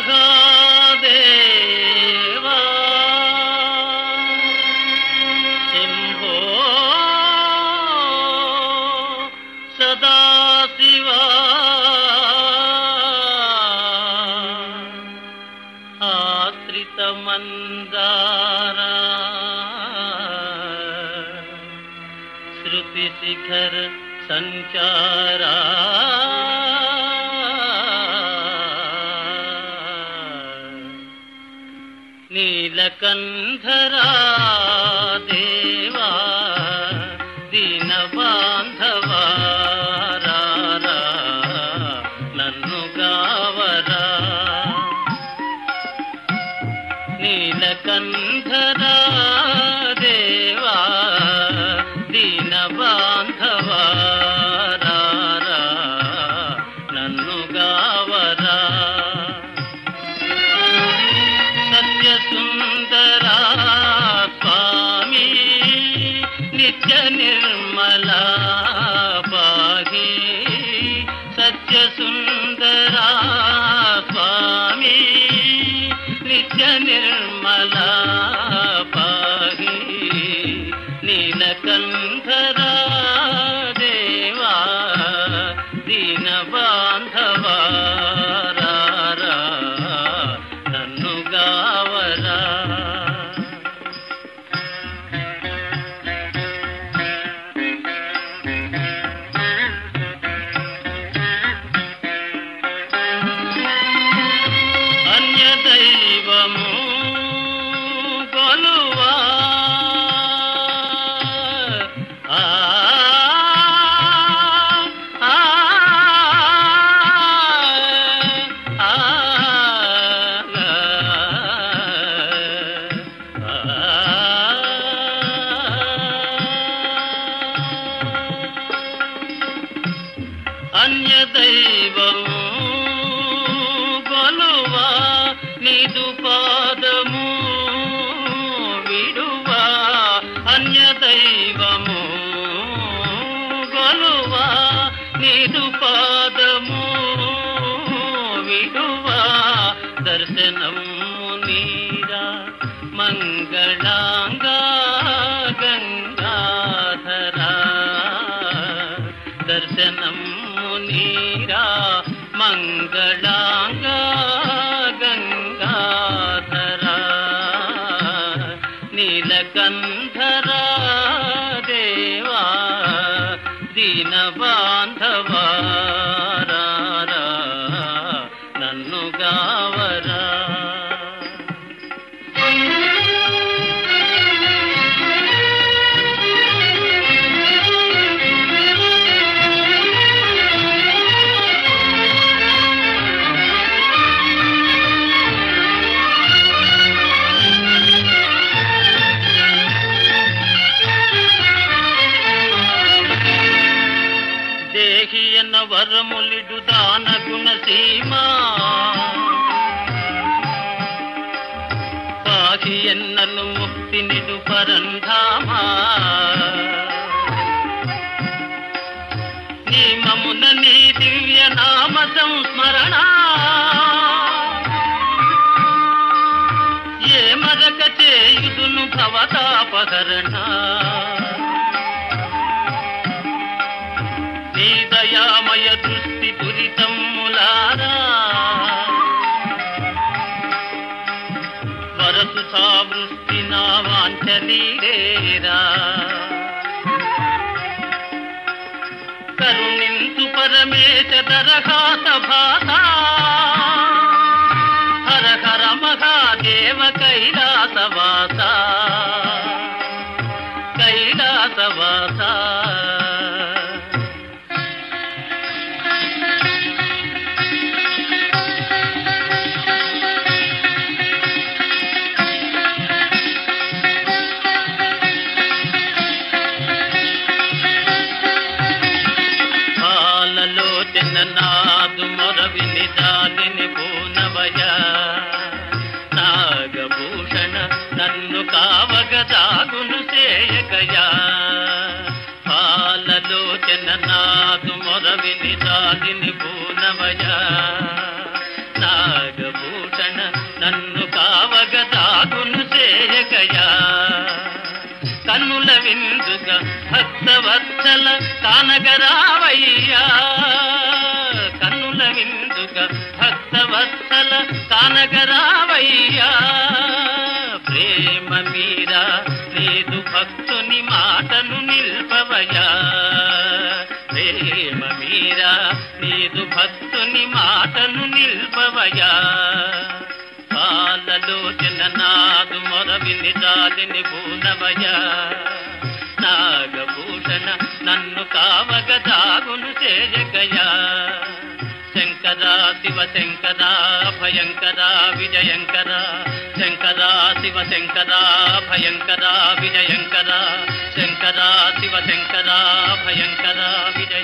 మహాదేవా శంభో సదాశివా ఆశ్రితమందారా శృతిశిఖర సంచారా నీలకంధరా దేవా దీన బాంధవా రారా, నన్ను గావరా నీలకంధరా దేవా దీన బాంధవా రారా, నన్ను గావరా సత్య సుందరా స్వామి నిత్య నిర్మలా పాహి సత్య సుందరా స్వామి నిత్య నిర్మలా పాహి నీలకంధరా దేవా దీన బాంధవా రారా, నన్ను గావరా అన్య దైవము కొలువా ఆ, ఆ, ఆ, అన్య దైవము కొలువా నిదు పాదము విడువా అన్య దైవము కొలువా నిదు పాదము విడువా దర్శనము నీరా మంగళాంగా గంగాధరా దర్శనము నీరా మంగళాంగా గంగాధరా నీలకంధరా దేవా దీన బాంధవా రారా, నన్ను గావరా దేహి ఎన్న వరములిడు దాన గుణ సీమా పాహి ఎన్నను ముక్తి నిడు పరంధామా నియమమున నీ దివ్య నామ సంస్మరణ ఏ మరక చేయుదును భవతాపహరణ నీ దయామయ దృష్టి పురితమ్ములారా వరసు సావృష్టి నా వాంఛనీరేరా కరుణింతు పరమేశ దరఘాత భాత హర హర మహాదేవ కైలాసవాస కైలాసవాస పాలలో నాదు మొరవిని దానిని పూనవయ నాగభూషణ నన్ను కావగ దాగును చేయకయా పాలలో నాదు మొరవిని దానిని పూనవయ నాగభూషణ విందుగా భక్తవత్సల కానగరావయ్యా కన్నుల విందుగా భక్తవత్సల కానగరావయ్యా ప్రేమ మీరా లేదు భక్తుని మాటను నిల్పవయా ప్రేమ మీరా లేదు భక్తుని మాటను నిల్పవయా పాలలోచన నాదు మొరవిని జాలిని పూనవయా నాగభూషణ నన్ను కావగ దాగును చేయగయా శంకరా శివ శంకరా భయంకరా విజయంకరా శంకరా శివ శంకరా భయంకరా విజయంకరా శంకరా శివ శంకరా భయంకరా విజయ